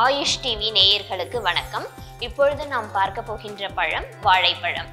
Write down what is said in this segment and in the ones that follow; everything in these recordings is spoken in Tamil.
ஆயுஷ் டிவி நேயர்களுக்கு வணக்கம் இப்பொழுது நாம் பார்க்க போகின்ற பழம் வாழைப்பழம்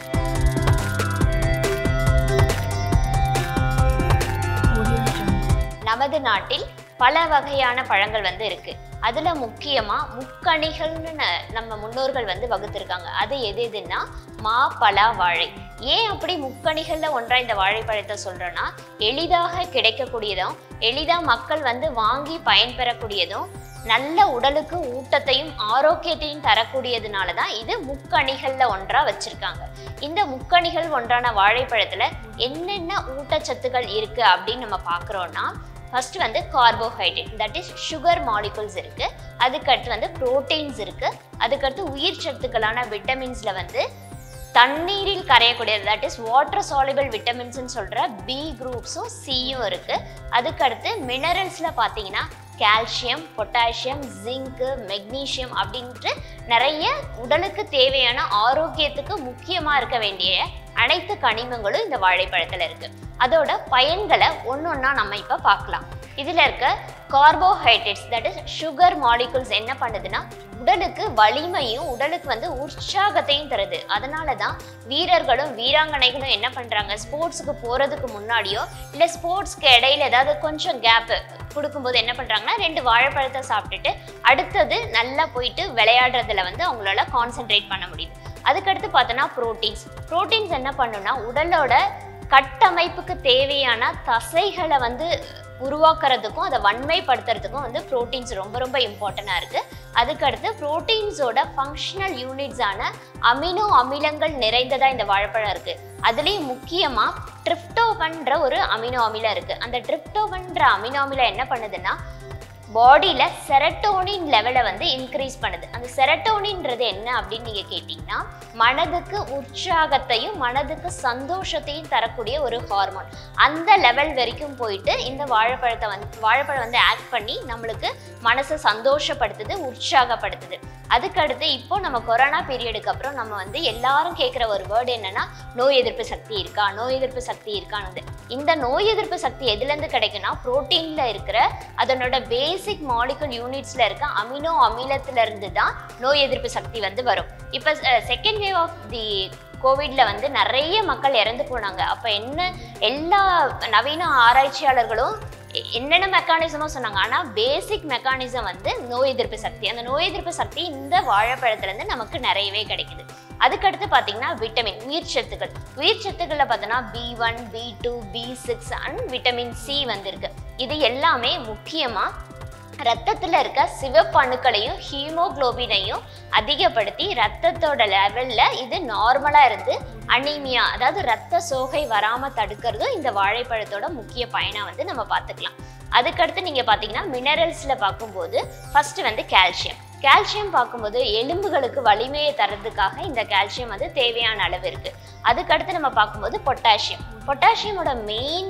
நமது நாட்டில் பல வகையான பழங்கள் வந்து இருக்கு அதுல முக்கியமா முக்கணிகள்னு ந- நம்ம முன்னோர்கள் வந்து வகுத்திருக்காங்க அது எது எதுன்னா மா பலா வாழை ஏன் அப்படி முக்கணிகள்ல ஒன்றா இந்த வாழைப்பழத்தை சொல்றேன்னா எளிதாக கிடைக்கக்கூடியதும் எளிதா மக்கள் வந்து வாங்கி பயன்பெறக்கூடியதும் நல்ல உடலுக்கு ஊட்டத்தையும் ஆரோக்கியத்தையும் தரக்கூடியதுனால தான் இது முக்கணிகள்ல ஒன்றா வச்சிருக்காங்க இந்த முக்கணிகள் ஒன்றான வாழைப்பழத்துல என்னென்ன ஊட்டச்சத்துக்கள் இருக்கு அப்படின்னு நம்ம பார்க்குறோன்னா ஃபர்ஸ்ட் வந்து carbohydrate that is sugar molecules இருக்கு அதுக்கடுத்து வந்து புரோட்டீன்ஸ் இருக்கு அதுக்கடுத்து உயிர் சத்துக்களான விட்டமின்ஸ்ல வந்து தண்ணீரில் கரையக்கூடிய தட் இஸ் வாட்டர் soluble விட்டமின்ஸ்னு சொல்ற பி குரூப்ஸும் சியும் இருக்கு அதுக்கடுத்து மினரல்ஸ்ல பார்த்தீங்கன்னா கால்சியம் பொட்டாசியம் ஜிங்க்கு மெக்னீசியம் அப்படின்ட்டு நிறைய உடலுக்கு தேவையான ஆரோக்கியத்துக்கு முக்கியமா இருக்க வேண்டிய அனைத்து கனிமங்களும் இந்த வாழைப்பழத்துல இருக்கு அதோட பயன்களை ஒன்னொன்னா நம்ம இப்ப பார்க்கலாம் இதுல இருக்க carbohydrates that is sugar molecules என்ன பண்ணுதுன்னா உடலுக்கு வலிமையும் உடலுக்கு வந்து உற்சாகத்தையும் தருது அதனால தான் வீரர்களும் வீராங்கனைகளும் என்ன பண்றாங்க ஸ்போர்ட்ஸுக்கு போறதுக்கு முன்னாடியோ இல்லை ஸ்போர்ட்ஸ்க்கு இடையில ஏதாவது கொஞ்சம் கேப் கொடுக்கும்போது என்ன பண்றாங்கன்னா ரெண்டு வாழைப்பழத்தை சாப்பிட்டுட்டு அடுத்தது நல்லா போயிட்டு விளையாடுறதுல வந்து அவங்களால கான்சென்ட்ரேட் பண்ண முடியுது அதுக்கடுத்து பார்த்தோன்னா ப்ரோட்டீன்ஸ் ப்ரோட்டீன்ஸ் என்ன பண்ணுன்னா உடலோட கட்டமைப்புக்கு தேவையான தசைகளை வந்து உருவாக்குறதுக்கும் அதை வன்மைப்படுத்துறதுக்கும் வந்து ப்ரோட்டீன்ஸ் ரொம்ப ரொம்ப இம்பார்ட்டண்டாக இருக்குது அதுக்கடுத்து ப்ரோட்டீன்ஸோட ஃபங்க்ஷனல் யூனிட்ஸான அமினோ அமிலங்கள் நிறைந்ததா இந்த வாழைப்பழம் இருக்குது அதுலேயும் முக்கியமாக ட்ரிப்டோபன்ற ஒரு அமினோ அமிலம் இருக்குது அந்த ட்ரிப்டோபன்ற அமினோ அமிலம் என்ன பண்ணுதுன்னா பாடியில் செரட்டோனின் லெவலை வந்து இன்க்ரீஸ் பண்ணுது அந்த செரட்டோனின்றது என்ன அப்படின்னு நீங்கள் கேட்டிங்கன்னா மனதுக்கு உற்சாகத்தையும் மனதுக்கு சந்தோஷத்தையும் தரக்கூடிய ஒரு ஹார்மோன் அந்த லெவல் வரைக்கும் போயிட்டு இந்த வாழைப்பழத்தை வந்து வாழைப்பழம் வந்து ஆக்ட் பண்ணி நம்மளுக்கு மனசை சந்தோஷப்படுத்துது உற்சாகப்படுத்துது அதுக்கடுத்து இப்போ நம்ம கொரோனா பீரியடுக்கு அப்புறம் நம்ம வந்து எல்லாரும் கேட்குற ஒரு வேர்டு என்னன்னா நோய் எதிர்ப்பு சக்தி இருக்கா நோய் எதிர்ப்பு சக்தி இருக்கான்னு இந்த நோய் எதிர்ப்பு சக்தி எதுலேருந்து கிடைக்குன்னா புரோட்டீனில் இருக்கிற அதனோட பேசிக் மாலிகுல் யூனிட்ஸ்ல இருக்க அமினோ அமிலத்துல இருந்து தான் நோய் எதிர்ப்பு சக்தி வந்து வரும் இப்போ செகண்ட் வேவ் ஆஃப் தி கோவிட்ல வந்து நிறைய மக்கள் இறந்து போனாங்க அப்போ என்ன எல்லா நவீன ஆராய்ச்சியாளர்களும் எ- என்னென்ன மெக்கானிசமோ சொன்னாங்க ஆனால் பேசிக் மெக்கானிசம் வந்து நோய் எதிர்ப்பு சக்தி அந்த நோய் எதிர்ப்பு சக்தி இந்த வாழைப்பழத்துலேருந்து நமக்கு நிறையவே கிடைக்குது அதுக்கடுத்து பார்த்தீங்கன்னா விட்டமின் உயிர் சத்துக்கள் உயிர் சத்துக்களில் பார்த்தோன்னா B one B two B six and vitamin C வந்திருக்கு இது எல்லாமே முக்கியமாக ரத்தத்தில் இருக்க சிவப்பு அணுக்களையும் ஹீமோகுளோபினையும் அதிகப்படுத்தி ரத்தத்தோட லெவலில் இது நார்மலாக இருந்து அனீமியா அதாவது ரத்த சோகை வராமல் தடுக்கிறதும் இந்த வாழைப்பழத்தோட முக்கிய பயனாக வந்து நம்ம பார்த்துக்கலாம் அதுக்கடுத்து நீங்கள் பார்த்தீங்கன்னா மினரல்ஸில் பார்க்கும்போது ஃபஸ்ட்டு வந்து கால்சியம் கால்சியம் பார்க்கும்போது எலும்புகளுக்கு வலிமையை தரதுக்காக இந்த கால்சியம் வந்து தேவையான அளவு இருக்குது அதுக்கடுத்து நம்ம பார்க்கும்போது பொட்டாசியம் பொட்டாசியமோட மெயின்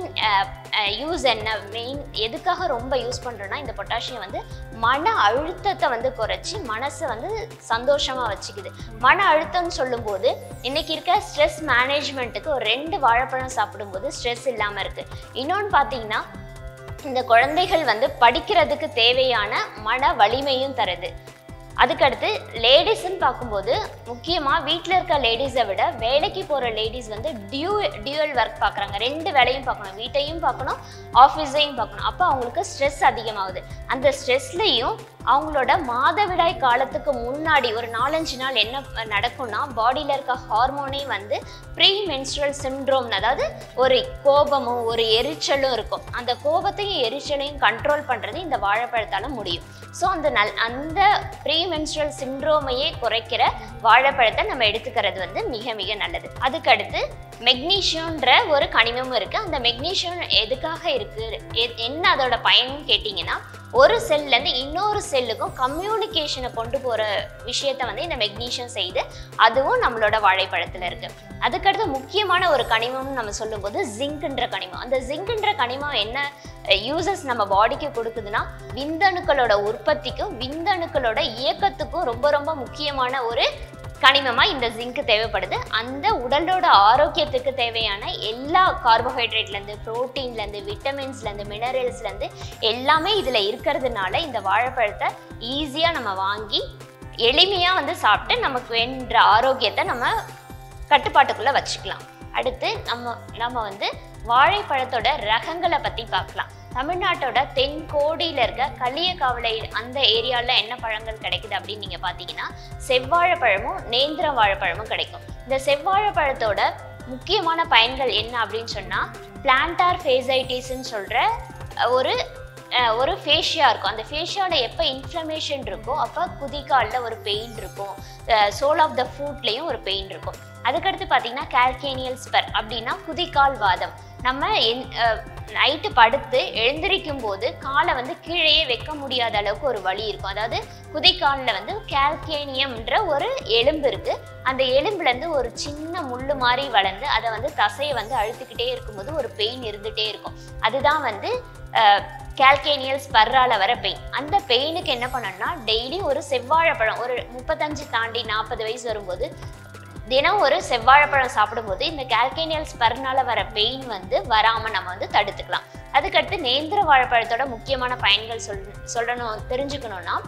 யூஸ் என்ன மெயின் எதுக்காக ரொம்ப யூஸ் பண்ணுறோன்னா இந்த பொட்டாசியம் வந்து மன அழுத்தத்தை வந்து குறைச்சி மனசை வந்து சந்தோஷமாக வச்சுக்குது மன அழுத்தம்னு சொல்லும்போது இன்னைக்கு இருக்க ஸ்ட்ரெஸ் மேனேஜ்மெண்ட்டுக்கு ஒரு ரெண்டு வாழைப்பழம் சாப்பிடும்போது ஸ்ட்ரெஸ் இல்லாமல் இருக்குது இன்னொன்று பார்த்தீங்கன்னா இந்த குழந்தைகள் வந்து படிக்கிறதுக்கு தேவையான மன வலிமையும் தருது அதுக்கடுத்து லேடிஸ்ன்னு பார்க்கும்போது முக்கியமாக வீட்டில் இருக்க லேடிஸை விட வேலைக்கு போகிற லேடிஸ் வந்து டியூ டியூவல் ஒர்க் பார்க்குறாங்க ரெண்டு வேலையும் பார்க்கணும் வீட்டையும் பார்க்கணும் ஆஃபீஸையும் பார்க்கணும் அப்போ அவங்களுக்கு ஸ்ட்ரெஸ் அதிகமாகுது அந்த ஸ்ட்ரெஸ்லையும் அவங்களோட மாதவிடாய் காலத்துக்கு முன்னாடி ஒரு நாலஞ்சு நாள் என்ன நடக்கும்னா பாடியில் இருக்க ஹார்மோனே வந்து ப்ரீ மென்ஸ்ட்ரல் சிண்ட்ரோம் அதாவது ஒரு கோபமும் ஒரு எரிச்சலும் இருக்கும் அந்த கோபத்தையும் எரிச்சலையும் கண்ட்ரோல் பண்ணுறது இந்த வாழைப்பழத்தால் முடியும் ஸோ அந்த நல் அந்த ப்ரீ மென்ஸ்ட்ரல் சிண்ட்ரோமையே குறைக்கிற வாழைப்பழத்தை நம்ம எடுத்துக்கிறது வந்து மிக மிக நல்லது அதுக்கடுத்து மெக்னீஷியம்ன்ற ஒரு கனிமமும் இருக்குது அந்த மெக்னீஷியம் எதுக்காக இருக்குது எ- என்ன அதோட பயன் கேட்டிங்கன்னா ஒரு செல்லேருந்து இன்னொரு செல்லுக்கும் கம்யூனிகேஷனை கொண்டு போகிற விஷயத்த வந்து இந்த மெக்னீஷியம் செய்து அதுவும் நம்மளோட வாழைப்பழத்தில் இருக்குது அதுக்கடுத்து முக்கியமான ஒரு கனிமம்னு நம்ம சொல்லும்போது ஜிங்க்ன்ற கனிமம் அந்த ஜிங்க்ன்ற கனிமம் என்ன யூசஸ் நம்ம பாடிக்கு கொடுக்குதுன்னா விந்தணுக்களோட உற்பத்திக்கும் விந்தணுக்களோட இயக்கத்துக்கும் ரொம்ப ரொம்ப முக்கியமான ஒரு கனிமமா இந்த ஜிங்க் தேவைப்படுது அந்த உடலோட ஆரோக்கியத்துக்கு தேவையான எல்லா கார்போஹைட்ரேட்லேருந்து ப்ரோட்டீன்லேருந்து விட்டமின்ஸ்லேருந்து மினரல்ஸ்லேருந்து எல்லாமே இதில் இருக்கிறதுனால இந்த வாழைப்பழத்தை ஈஸியாக நம்ம வாங்கி எளிமையாக வந்து சாப்பிட்டு நமக்கு வேண்ட ஆரோக்கியத்தை நம்ம கட்டுப்பாட்டுக்குள்ளே வச்சுக்கலாம் அடுத்து நம்ம நம்ம வந்து வாழைப்பழத்தோட ரகங்களை பற்றி பார்க்கலாம் தமிழ்நாட்டோட தென்கோடியில் இருக்க களியக்காவலை அந்த ஏரியாவில் என்ன பழங்கள் கிடைக்குது அப்படின்னு நீங்கள் பார்த்தீங்கன்னா செவ்வாழைப்பழமும் நேந்திர வாழைப்பழமும் கிடைக்கும் இந்த செவ்வாழைப்பழத்தோட முக்கியமான பயன்கள் என்ன அப்படின்னு சொன்னால் பிளான்டார் ஃபேசைட்டிஸ்ன்னு சொல்கிற ஒரு அஹ், ஒரு ஃபேஷியா இருக்கும் அந்த ஃபேஷியாவில் எப்போ இன்ஃப்ளமேஷன் இருக்கோ அப்போ குதிகாலில் ஒரு பெயின் இருக்கும் சோல் ஆஃப் த ஃபுட்லேயும் ஒரு பெயின் இருக்கும் அதுக்கடுத்து பார்த்தீங்கன்னா கால்கேனியல் ஸ்பெர் அப்படின்னா குதிகால் வாதம் நம்ம நைட்டு படுத்து எழுந்திரிக்கும் போது காலை வந்து கீழேயே வைக்க முடியாத அளவுக்கு ஒரு வலி இருக்கும் அதாவது குதிகாலில் வந்து கால்கேனியம்ன்ற ஒரு எலும்பு இருக்கு அந்த எலும்புலேருந்து ஒரு சின்ன முள்ளு மாதிரி வளர்ந்து அதை வந்து தசையை வந்து அழுத்திக்கிட்டே இருக்கும்போது ஒரு பெயின் இருந்துகிட்டே இருக்கும் அதுதான் வந்து கால்கேனியல் ஸ்பர்ரால வர பெயின் அந்த பெயினுக்கு என்ன பண்ணணும்னா டெய்லி ஒரு செவ்வாழைப்பழம் ஒரு முப்பத்தஞ்சு தாண்டி நாற்பது வயசு வரும்போது தினம் ஒரு செவ்வாழைப்பழம் சாப்பிடும்போது இந்த கால்கேனியல் ஸ்பர்னால வர பெயின் வந்து வராம நம்ம வந்து தடுத்துக்கலாம் அதுக்கடுத்து நேந்திர வாழைப்பழத்தோட முக்கியமான பயன்கள் சொல் சொல்லணும் தெரிஞ்சுக்கணும்னா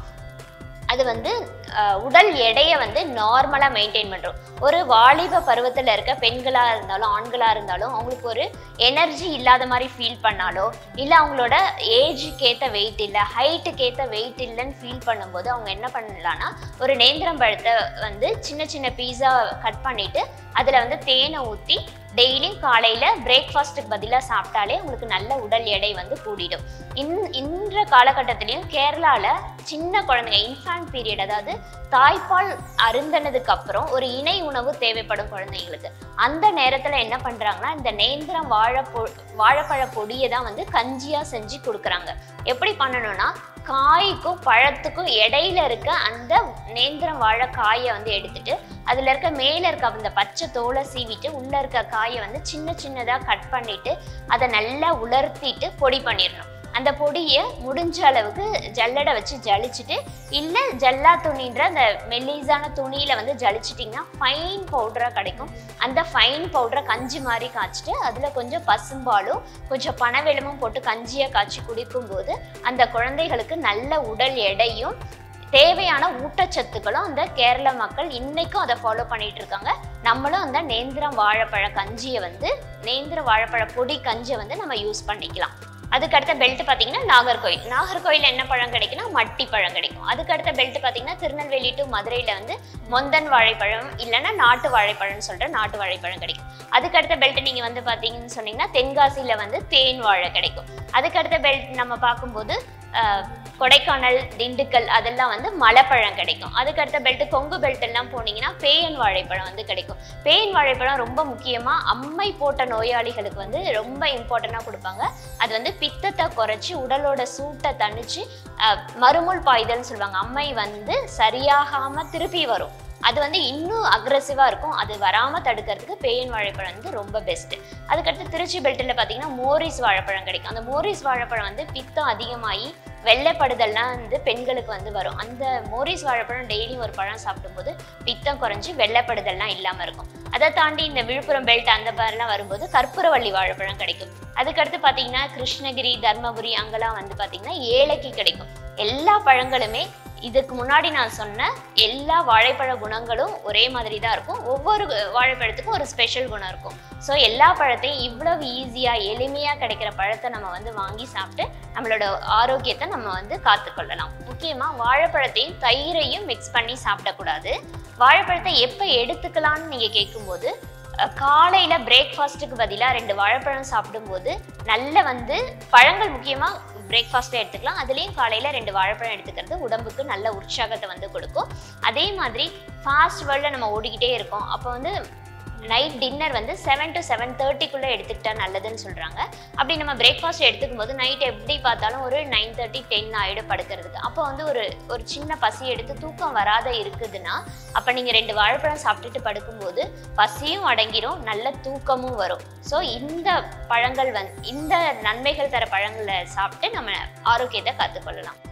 அது வந்து அஹ், உடல் எடையை வந்து நார்மலாக மெயின்டைன் பண்ணுறோம் ஒரு வாலிப பருவத்தில் இருக்க பெண்களாக இருந்தாலும் ஆண்களாக இருந்தாலும் அவங்களுக்கு ஒரு எனர்ஜி இல்லாத மாதிரி ஃபீல் பண்ணாலோ இல்லை அவங்களோட ஏஜுக்கு ஏற்ற வெயிட் இல்லை ஹைட்டுக்கு ஏற்ற வெயிட் இல்லைன்னு ஃபீல் பண்ணும்போது அவங்க என்ன பண்ணலான்னா ஒரு நேந்திரம் பழத்தை வந்து சின்ன சின்ன பீஸா கட் பண்ணிட்டு அதில் வந்து தேனை ஊற்றி டெய்லியும் காலையில் பிரேக்ஃபாஸ்ட்டுக்கு பதிலாக சாப்பிட்டாலே உங்களுக்கு நல்ல உடல் எடை வந்து கூடிடும் இன் இன்ற காலகட்டத்திலையும் கேரளாவில் சின்ன குழந்தைங்க இன்ஃபான்ட் பீரியட் அதாவது தாய்ப்பால் அருந்தினதுக்கு அப்புறம் ஒரு இணை உணவு தேவைப்படும் குழந்தைங்களுக்கு அந்த நேரத்தில் என்ன பண்ணுறாங்கன்னா இந்த நேந்திரம் வாழை பொ வாழைப்பழ பொடியை தான் வந்து கஞ்சியாக செஞ்சு கொடுக்குறாங்க எப்படி பண்ணணும்னா காய்க்கும் பழத்துக்கும் இடையில இருக்க அந்த நேந்திரம் வாழை காயை வந்து எடுத்துட்டு அதுல இருக்க மேல இருக்க அந்த பச்சை தோலை சீவிட்டு உள்ள இருக்க காயை வந்து சின்ன சின்னதா கட் பண்ணிட்டு அதை நல்லா உலர்த்திட்டு பொடி பண்ணிடணும் அந்த பொடியை முடிஞ்ச அளவுக்கு ஜல்லடை வச்சு ஜலிச்சுட்டு இல்லை ஜல்லா துணின்ற அந்த மெல்லிசான துணியில வந்து ஜலிச்சிட்டிங்கன்னா ஃபைன் பவுடராக கிடைக்கும் அந்த ஃபைன் பவுடரை கஞ்சி மாதிரி காய்ச்சிட்டு அதில் கொஞ்சம் பசும்பாலும் கொஞ்சம் பனவெளமும் போட்டு கஞ்சியாக காய்ச்சி குடிக்கும்போது அந்த குழந்தைகளுக்கு நல்ல உடல் எடையும் தேவையான ஊட்டச்சத்துக்களும் அந்த கேரள மக்கள் இன்னைக்கும் அதை ஃபாலோ பண்ணிட்டு இருக்காங்க நம்மளும் அந்த நேந்திரம் வாழைப்பழ கஞ்சியை வந்து நேந்திர வாழைப்பழ பொடி கஞ்சியை வந்து நம்ம யூஸ் பண்ணிக்கலாம் அதுக்கு அடுத்த பெல்ட் பார்த்தீங்கன்னா நாகர்கோயில் நாகர்கோயில் என்ன பழம் கிடைக்குன்னா மட்டி பழம் கிடைக்கும் அதுக்கு அடுத்த பெல்ட் பார்த்தீங்கன்னா திருநெல்வேலி டு மதுரையில் வந்து மொந்தன் வாழைப்பழம் இல்லைன்னா நாட்டு வாழைப்பழம்னு சொல்கிற நாட்டு வாழைப்பழம் கிடைக்கும் அதுக்கு அடுத்த பெல்ட் நீங்கள் வந்து பார்த்தீங்கன்னு சொன்னீங்கன்னா தென்காசியில் வந்து தேன் வாழை கிடைக்கும் அதுக்கு அடுத்த பெல்ட் நம்ம பார்க்கும்போது ஆஹ், கொடைக்கானல் திண்டுக்கல் அதெல்லாம் வந்து மலைப்பழம் கிடைக்கும் அதுக்கு அடுத்த பெல்ட் கொங்கு பெல்ட் எல்லாம் போனீங்கன்னா பேயன் வாழைப்பழம் வந்து கிடைக்கும் பேயன் வாழைப்பழம் ரொம்ப முக்கியமாக அம்மை போட்ட நோயாளிகளுக்கு வந்து ரொம்ப இம்பார்ட்டண்ட்டாக கொடுப்பாங்க அது வந்து பித்தத்தை குறைச்சி உடலோட சூட்டை தணிச்சு அஹ், மறுமுள் பாய்தல்னு சொல்லுவாங்க அம்மை வந்து சரியாகாம திருப்பி வரும் அது வந்து இன்னும் அக்ரெசிவாக இருக்கும் அது வராமல் தடுக்கிறதுக்கு பேயன் வாழைப்பழம் வந்து ரொம்ப பெஸ்ட்டு அதுக்கடுத்து திருச்சி பெல்ட்டில் பார்த்தீங்கன்னா மோரிஸ் வாழைப்பழம் கிடைக்கும் அந்த மோரிஸ் வாழைப்பழம் வந்து பித்தம் அதிகமாகி வெள்ளைப்படுதல்லாம் வந்து பெண்களுக்கு வந்து வரும் அந்த மோரிஸ் வாழைப்பழம் டெய்லி ஒரு பழம் சாப்பிடும்போது பித்தம் குறைஞ்சி வெள்ளைப்படுதல்லாம் இல்லாமல் இருக்கும் அதை தாண்டி இந்த விழுப்புரம் பெல்ட் அந்த மாதிரிலாம் வரும்போது கற்பூரவள்ளி வாழைப்பழம் கிடைக்கும் அதுக்கடுத்து பார்த்தீங்கன்னா கிருஷ்ணகிரி தர்மபுரி அங்கெல்லாம் வந்து பார்த்தீங்கன்னா ஏலக்கி கிடைக்கும் எல்லா பழங்களுமே இதுக்கு முன்னாடி நான் சொன்ன எல்லா வாழைப்பழ குணங்களும் ஒரே மாதிரி தான் இருக்கும் ஒவ்வொரு வாழைப்பழத்துக்கும் ஒரு ஸ்பெஷல் குணம் இருக்கும் ஸோ எல்லா பழத்தையும் இவ்வளவு ஈஸியாக எளிமையாக கிடைக்கிற பழத்தை நம்ம வந்து வாங்கி சாப்பிட்டு நம்மளோட ஆரோக்கியத்தை நம்ம வந்து காத்துக்கொள்ளலாம் முக்கியமாக வாழைப்பழத்தையும் தயிரையும் மிக்ஸ் பண்ணி சாப்பிடக்கூடாது வாழைப்பழத்தை எப்போ எடுத்துக்கலாம்னு நீங்கள் கேட்கும்போது அஹ், காலையில பிரேக்ஃபாஸ்ட்டுக்கு பதிலாக ரெண்டு வாழைப்பழம் சாப்பிடும்போது நல்ல வந்து பழங்கள் முக்கியமாக பிரேக்ஃபாஸ்ட்டில் எடுத்துக்கலாம் அதுலேயும் காலையில் ரெண்டு வாழைப்பழம் எடுத்துக்கிறது உடம்புக்கு நல்ல உற்சாகத்தை வந்து கொடுக்கும் அதே மாதிரி ஃபாஸ்ட் வேர்ல்டில் நம்ம ஓடிக்கிட்டே இருக்கோம் அப்போ வந்து நைட் டின்னர் வந்து செவன் டு செவன் தேர்ட்டிக்குள்ளே எடுத்துக்கிட்டா நல்லதுன்னு சொல்கிறாங்க அப்படி நம்ம பிரேக்ஃபாஸ்ட் எடுத்துக்கும் போது நைட் எப்படி பார்த்தாலும் ஒரு நைன் தேர்ட்டி டென் ஆகிடும் படுக்கிறதுக்கு அப்போ வந்து ஒரு ஒரு சின்ன பசி எடுத்து தூக்கம் வராத இருக்குதுன்னா அப்போ நீங்கள் ரெண்டு வாழைப்பழம் சாப்பிட்டுட்டு படுக்கும்போது பசியும் அடங்கிரும் நல்ல தூக்கமும் வரும் ஸோ இந்த பழங்கள் வந்து இந்த நன்மைகள் தர பழங்களை சாப்பிட்டு நம்ம ஆரோக்கியத்தை காத்துக்கொள்ளலாம்